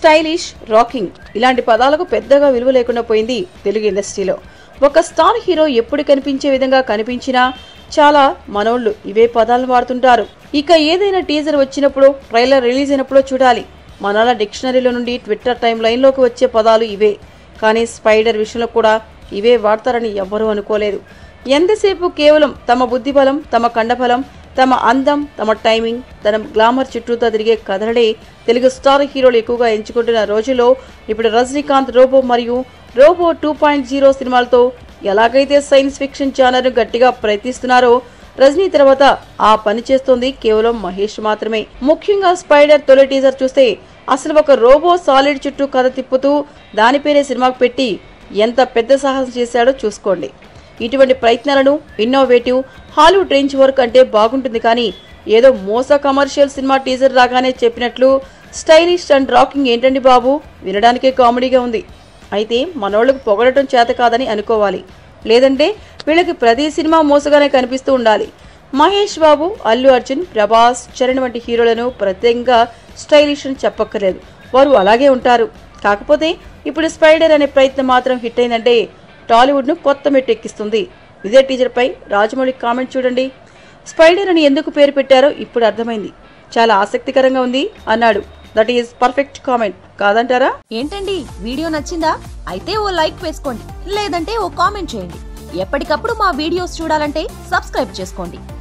stylish rocking ఇలాంటి పదాలకు పెద్దగా విలువ లేకుండా పోయింది తెలుగు ఇండస్ట్రీలో ఒక స్టార్ హీరో ఎప్పుడు కనిపించే విధంగా కనిపించినా చాలా మనోళ్ళు ఇవే పదాలను వాడుతుంటారు ఇక ఏదైనా టీజర్ వచ్చినప్పుడు ట్రైలర్ రిలీజ్ అయినప్పుడు చూడాలి మనాల డిక్షనరీలో నుండి ట్విట్టర్ టైం లైన్లోకి వచ్చే పదాలు ఇవే కానీ స్పైడర్ విషయంలో కూడా ఇవే వాడతారని ఎవ్వరూ అనుకోలేదు ఎంతసేపు కేవలం తమ బుద్ధిబలం తమ కండబలం తమ అందం తమ టైమింగ్ తన గ్లామర్ చుట్టూతో తిరిగే కథలనే తెలుగు స్టార్ హీరోలు ఎక్కువగా ఎంచుకుంటున్న రోజుల్లో ఇప్పుడు రజనీకాంత్ రోబో మరియు రోబో టూ పాయింట్ జీరో సినిమాలతో ఎలాగైతే సైన్స్ ఫిక్షన్ ఛానల్ గట్టిగా ప్రయత్నిస్తున్నారో రజనీ తర్వాత ఆ పని చేస్తోంది కేవలం మహేష్ మాత్రమే ముఖ్యంగా స్పైడర్ తొలి టీజర్ చూస్తే అసలు ఒక రోబో సాలిడ్ చుట్టూ కథ తిప్పుతూ దాని పేరే సినిమాకు పెట్టి ఎంత పెద్ద సాహసం చేశాడో చూసుకోండి ఇటువంటి ప్రయత్నాలను ఇన్నోవేటివ్ హాలీవుడ్ రేంజ్ వర్క్ అంటే బాగుంటుంది కానీ ఏదో మోస కమర్షియల్ సినిమా టీజర్ రాగానే చెప్పినట్లు స్టైలిష్ అండ్ రాకింగ్ ఏంటండి బాబు వినడానికే కామెడీగా ఉంది అయితే మనోళ్ళకు పొగడటం చేత కాదని అనుకోవాలి లేదంటే వీళ్ళకి ప్రతి సినిమా మోసగానే కనిపిస్తూ ఉండాలి మహేష్ బాబు అల్లు అర్జున్ ప్రభాస్ చరణ్ వంటి హీరోలను ప్రత్యేకంగా స్టైలిష్ అని చెప్పక్కర్లేదు వారు అలాగే ఉంటారు కాకపోతే ఇప్పుడు స్పైడర్ అనే ప్రయత్నం మాత్రం హిట్ అయిందంటే టాలీవుడ్ను కొత్త మెట్టు ఎక్కిస్తుంది ఇదే టీజర్పై రాజమౌళి కామెంట్ చూడండి స్పైడర్ అని ఎందుకు పేరు పెట్టారో ఇప్పుడు అర్థమైంది చాలా ఆసక్తికరంగా ఉంది అన్నాడు దట్ ఈస్ పర్ఫెక్ట్ కామెంట్ కాదంటారా ఏంటండి వీడియో నచ్చిందా అయితే ఓ లైక్ వేసుకోండి లేదంటే ఓ కామెంట్ చేయండి ఎప్పటికప్పుడు మా వీడియోస్ చూడాలంటే సబ్స్క్రైబ్ చేసుకోండి